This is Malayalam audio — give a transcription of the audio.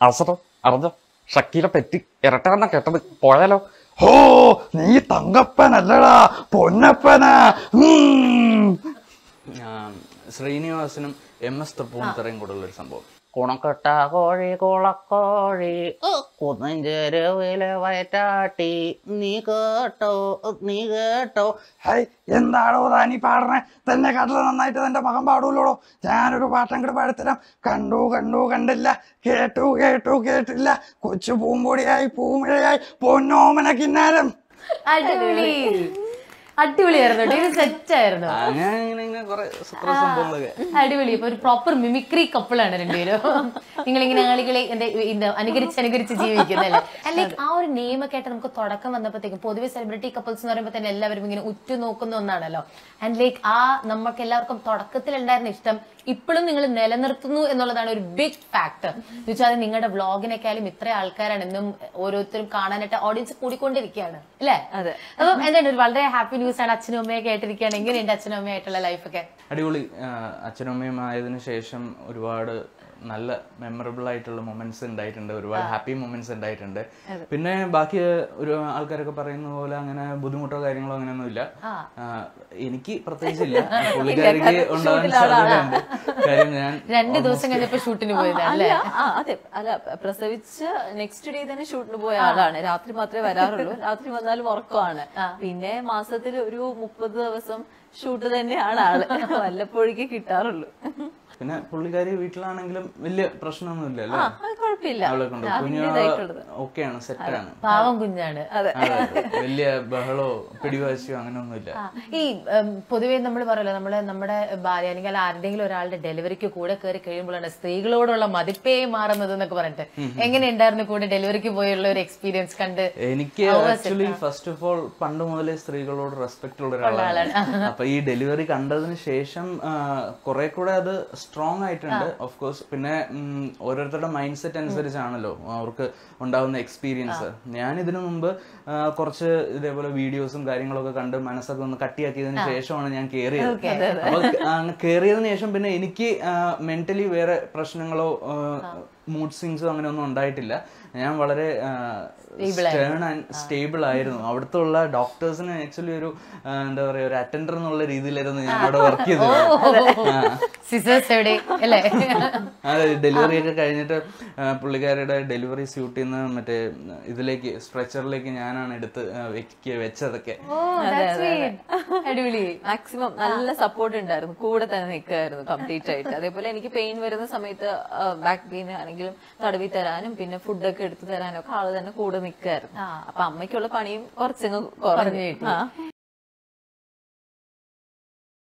അവസരം അറിഞ്ഞോ ഷക്കീലെ പറ്റി ഇരട്ടാന്ന കേട്ടത് പോയാലോ ഹോ നീ തങ്കപ്പനല്ലടാ പൊന്നപ്പനാ ഉം. ശ്രീനിവാസനും എം എസ് തൃപ്പൂണിത്തറയും കൂടെ ഉള്ള ഒരു സംഭവം കുണക്കെട്ട കോഴി കുളക്കോഴി കുന്നഞ്ചെരുവിലെ വയറ്റാട്ടി നീ കേട്ടോ നീ കേട്ടോ ഹൈ എന്താണോ താനീ പാടണേ തന്നെ കടല നന്നായിട്ട് തന്റെ മകൻ പാടൂലോടോ ഞാനൊരു പാട്ടം കൂടെ പാടിത്തരാം കണ്ടു കണ്ടു കണ്ടില്ല കേട്ടു കേട്ടു കേട്ടില്ല കൊച്ചു പൂമ്പൊടിയായി പൂമിഴയായി പൊന്നോമന കിന്നാരം അടിപൊളി അടിപൊളിയായിരുന്നു കേട്ടോ ഇത് സെറ്റ് ആയിരുന്നു അങ്ങനെ ഇങ്ങനെ ഇങ്ങനെ കുറെ സുപ്ര സംഭവങ്ങളൊക്കെ അടിപൊളി ഇപ്പൊ ഒരു പ്രോപ്പർ മിമിക്രി കപ്പിളാണ് രണ്ടുപേരും നിങ്ങൾ ഇങ്ങനെ ആളുകളെ എന്താ ഇത് അനുകരിച്ച് അനുകരിച്ച് ജീവിക്കുന്നല്ലേ ലൈക്ക് ആ ഒരു നെയിം ഒക്കെ ആയിട്ട് നമുക്ക് തുടക്കം വന്നപ്പോഴത്തേക്കും പൊതുവെ സെലിബ്രിറ്റി കപ്പിൾസ് എന്ന് പറയുമ്പോൾ തന്നെ എല്ലാവരും ഇങ്ങനെ ഉറ്റു നോക്കുന്ന ഒന്നാണല്ലോ ആൻഡ് ലൈക്ക് ആ നമുക്ക് എല്ലാവർക്കും തുടക്കത്തിൽ ഉണ്ടായിരുന്ന ഇഷ്ടം ഇപ്പോഴും നിങ്ങൾ നിലനിർത്തുന്നു എന്നുള്ളതാണ് ഒരു ബിഗ് ഫാക്ടർ എന്ന് വെച്ചാൽ അത് നിങ്ങളുടെ വ്ളോഗിനേക്കാളും ഇത്ര ആൾക്കാരാണ് എന്നും ഓരോരുത്തരും കാണാനായിട്ട് ഓഡിയൻസ് കൂടിക്കൊണ്ടിരിക്കുകയാണ് അല്ലേ അതെ. അപ്പം എന്താണ് ഒരു വളരെ ഹാപ്പി ന്യൂസ് ആണ് അച്ഛനും അമ്മയൊക്കെ ആയിട്ടിരിക്കുകയാണ് എങ്ങനെയുണ്ട് അച്ഛനും അമ്മയായിട്ടുള്ള ലൈഫൊക്കെ അടിപൊളി ആ, അച്ഛനും അമ്മയും ആയതിനു ശേഷം ഒരുപാട് നല്ല മെമ്മറബിൾ ആയിട്ടുള്ള മൊമെന്റ്സ് ഉണ്ടായിട്ടുണ്ട് ഒരുപാട് ഹാപ്പി മൊമെന്റ്സ് ഉണ്ടായിട്ടുണ്ട് പിന്നെ ബാക്കി ഒരു ആൾക്കാരൊക്കെ പറയുന്ന പോലെ അങ്ങനെ ബുദ്ധിമുട്ടോ കാര്യങ്ങളോ അങ്ങനെയൊന്നും ഇല്ല ആ, എനിക്ക് പ്രത്യേകിച്ചില്ല പുള്ളിക്കാരിക്ക് ഉണ്ടാകാൻ സാധ്യതയുണ്ട് കാര്യം ഞാൻ രണ്ട് ദിവസം കഴിഞ്ഞപ്പോ ഷൂട്ടിന് പോയതാണ് അല്ല അല്ലേ ആ, അതെ അല്ല പ്രസവിച്ച് നെക്സ്റ്റ് ഡേ തന്നെ ഷൂട്ടിന് പോയ ആളാണ് രാത്രി മാത്രമേ വരാറുള്ളൂ രാത്രി വന്നാലും ഉറക്കമാണ് പിന്നെ മാസത്തിൽ ഒരു മുപ്പത് ദിവസം ഷൂട്ട് തന്നെയാണ് ആള് വല്ലപ്പോഴേക്ക് കിട്ടാറുള്ളൂ പിന്നെ പുള്ളിക്കാരി വീട്ടിലാണെങ്കിലും വലിയ പ്രശ്നമൊന്നുമില്ല അല്ലേ ആ, അത് കുഴപ്പമില്ല അവളെ കൊണ്ട് കുഞ്ഞു അതിൻ്റെതായിട്ടുള്ളത് ഓക്കെയാണ് സെറ്റാണ് പാവം കുഞ്ഞാണ് വലിയ ബഹളോ പിടിവാശിയോ അങ്ങനെയൊന്നുമില്ല ആ, ഈ ഉം, പൊതുവേ നമ്മൾ പറയല്ലോ നമ്മള് നമ്മുടെ ഭാര്യ അല്ലെങ്കിൽ ആരുടെങ്കിലും ഒരാളുടെ ഡെലിവറിക്ക് കൂടെ കയറി കഴിയുമ്പോഴാണ് സ്ത്രീകളോടുള്ള മതിപ്പേ മാറുന്നത് എന്നൊക്കെ പറഞ്ഞിട്ട് എങ്ങനെയുണ്ടായിരുന്നു കൂടെ ഡെലിവറിക്ക് പോയുള്ള ഒരു എക്സ്പീരിയൻസ് കണ്ട് എനിക്ക് ആക്ച്വലി ഫസ്റ്റ് ഓഫ് ഓൾ പണ്ട് മുതലേ സ്ത്രീകളോട് റെസ്പെക്ട് ഉള്ള ഒരാളാണ് അപ്പൊ ഈ ഡെലിവറി കണ്ടതിന് ശേഷം കുറെ കൂടെ അത് സ്ട്രോങ് ആയിട്ടുണ്ട് ഓഫ് കോഴ്സ് പിന്നെ ഉം, ഓരോരുത്തരുടെ മൈൻഡ് സെറ്റ് അനുസരിച്ചാണല്ലോ അവർക്ക് ഉണ്ടാവുന്ന എക്സ്പീരിയൻസ് ഞാൻ ഇതിനു മുമ്പ് ആ, കുറച്ച് ഇതേപോലെ വീഡിയോസും കാര്യങ്ങളൊക്കെ കണ്ട് മനസ്സൊക്കെ ഒന്ന് കട്ടിയാക്കിയതിന് ശേഷമാണ് ഞാൻ കേറിയത് അപ്പൊ കേറിയതിനു ശേഷം പിന്നെ എനിക്ക് മെന്റലി വേറെ പ്രശ്നങ്ങളോ മൂഡ് സ്വിങ്സോ അങ്ങനെ ഒന്നും ഉണ്ടായിട്ടില്ല ഞാൻ വളരെ സ്റ്റേൺ ആൻഡ് സ്റ്റേബിൾ ആയിരുന്നു അവിടുത്തെ ഉള്ള ഡോക്ടേഴ്സിന് ആക്ച്വലി ഒരു ആ, എന്താ പറയാ ഒരു അറ്റൻഡർ എന്നുള്ള രീതിയിലായിരുന്നു ഞാൻ അവിടെ വർക്ക് ചെയ്തത് സിസേഴ്സ് എവിടെ അല്ലേ അതെ ഡെലിവറി ഒക്കെ കഴിഞ്ഞിട്ട് ആ, പുള്ളിക്കാരുടെ ഡെലിവറി സ്യൂട്ടിൽ നിന്ന് മറ്റേ ഇതിലേക്ക് സ്ട്രെച്ചറിലേക്ക് ഞാനാണ് എടുത്ത് ആ, വെക്ക വെച്ചതൊക്കെ ഓ that's sweet. അടിപൊളി മാക്സിമം നല്ല സപ്പോർട്ട് ഉണ്ടായിരുന്നു കൂടെ തന്നെ നിൽക്കുമായിരുന്നു കംപ്ലീറ്റ് ആയിട്ട് അതേപോലെ എനിക്ക് പെയിൻ വരുന്ന സമയത്ത് ബാക്ക് പെയിൻ ആണെങ്കിലും തടവി തരാനും പിന്നെ ഫുഡൊക്കെ എടുത്തു തരാനും ഒക്കെ ആള് തന്നെ കൂടെ നിൽക്കുമായിരുന്നു അപ്പൊ അമ്മയ്ക്കുള്ള പണിയും കുറച്ചങ്ങ് കുറഞ്ഞു ആ